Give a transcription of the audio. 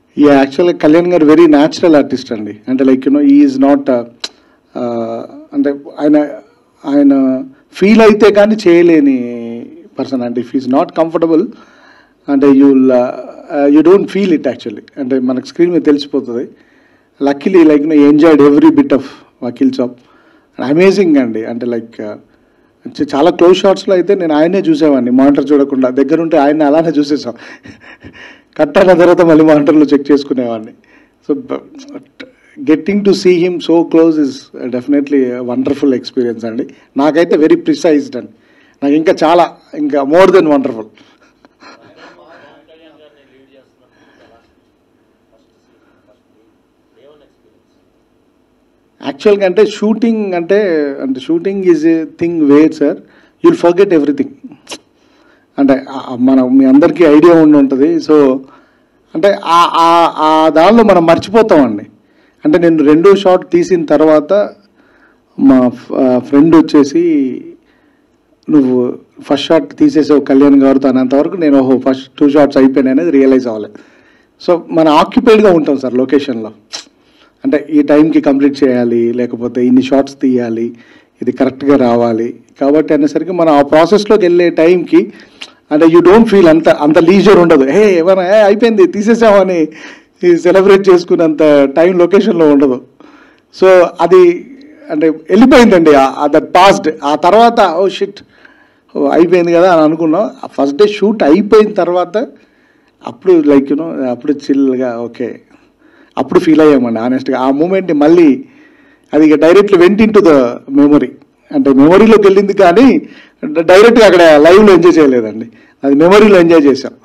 ఈ యాక్చువల్గా కళ్యాణ్ గారు వెరీ న్యాచురల్ ఆర్టిస్ట్ అండి అంటే లైక్ యూనో ఈజ్ నాట్ అంటే ఆయన ఆయన ఫీల్ అయితే కానీ చేయలేని పర్సన్ అంటే ఇఫ్ ఈజ్ నాట్ కంఫర్టబుల్ అంటే you you don't feel it actually అంటే మనకు స్క్రీన్ మీద తెలిసిపోతుంది luckily like no enjoyed every bit of Vakeel Saab amazing అండి అంటే లైక్ చాలా క్లోజ్ షాట్స్లో అయితే నేను ఆయనే చూసేవాడిని మానిటర్ చూడకుండా దగ్గరుంటే ఆయన అలానే చూసేసాం కట్ అయిన తర్వాత మళ్ళీ మానిటర్లో చెక్ చేసుకునేవాడిని so getting to see him so close is definitely wonderful experience అండి నాకైతే వెరీ ప్రిసైజ్డ్ అండి నాకు ఇంకా చాలా ఇంకా మోర్ దెన్ వండర్ఫుల్ యాక్చువల్గా అంటే షూటింగ్ అంటే అంటే shooting is a thing where sir you'll forget everything అంటే ఆ- ఆ మన మీ అందరికీ ఐడియా ఉండి ఉంటుంది సో అంటే ఆ ఆ- ఆ దానిలో మనం మర్చిపోతామండి అంటే నేను రెండో షాట్ తీసిన తర్వాత మా ఫ్రెండ్ వచ్చేసి నువ్వు ఫస్ట్ షాట్ తీసేసావు కళ్యాణ్ గారితో అనేంతవరకు నేను ఓహో ఫస్ట్ టూ షాట్స్ అయిపోయినాయి అనేది రియలైజ్ అవ్వలేదు సో మన ఆక్యుపైడ్గా ఉంటాం సార్ లొకేషన్లో అంటే ఈ టైంకి కంప్లీట్ చేయాలి లేకపోతే ఇన్ని షార్ట్స్ తీయాలి ఇది కరెక్ట్గా రావాలి కాబట్టి అనేసరికి మనం ఆ ప్రాసెస్లోకి వెళ్ళే టైంకి అంటే యూ డోంట్ ఫీల్ అంత అంత లీజర్ ఉండదు హే ఏమైనా ఏ అయిపోయింది తీసేసామని సెలబ్రేట్ చేసుకునేంత టైం లొకేషన్లో ఉండదు సో అది అంటే వెళ్ళిపోయిందండి దట్ పాస్డ్ ఆ తర్వాత ఓ షిట్ అయిపోయింది కదా అని అనుకున్నాం ఫస్ట్ డే షూట్ అయిపోయిన తర్వాత అప్పుడు లైక్ యూనో అప్పుడు చిల్గా ఓకే అప్పుడు ఫీల్ అయ్యామండి ఆనెస్ట్గా ఆ మూమెంట్ని మళ్ళీ అది ఇక directly went in to the memory అంటే మెమొరీలోకి వెళ్ళింది కానీ డైరెక్ట్గా అక్కడ లైవ్లో ఎంజాయ్ చేయలేదండి అది మెమొరీలో ఎంజాయ్ చేసాం